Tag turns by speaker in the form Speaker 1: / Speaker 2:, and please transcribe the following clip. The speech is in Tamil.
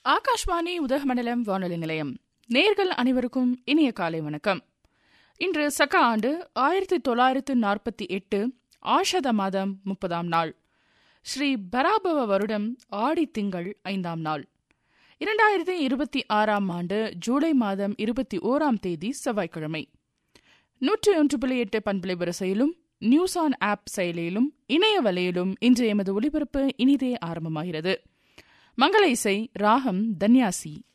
Speaker 1: ஆகாஷ்வாணி உதகமண்டலம் வானொலி நிலையம் நேர்கள் அனைவருக்கும் இனிய காலை வணக்கம் இன்று சக ஆண்டு ஆயிரத்தி தொள்ளாயிரத்து நாற்பத்தி எட்டு ஆஷத மாதம் முப்பதாம் நாள் ஸ்ரீ பராபவ வருடம் ஆடி திங்கள் ஐந்தாம் நாள் இரண்டாயிரத்தி இருபத்தி ஆறாம் ஆண்டு ஜூலை மாதம் இருபத்தி ஓராம் தேதி செவ்வாய்க்கிழமை நூற்றி ஒன்று புள்ளி எட்டு பண்பலை வரிசையிலும் நியூஸ் ஆன் ஆப் செயலியிலும் இணைய வலையிலும் இன்று எமது ஒலிபரப்பு இனிதே ஆரம்பமாகிறது மங்கள இசை ராகம் தன்யாசி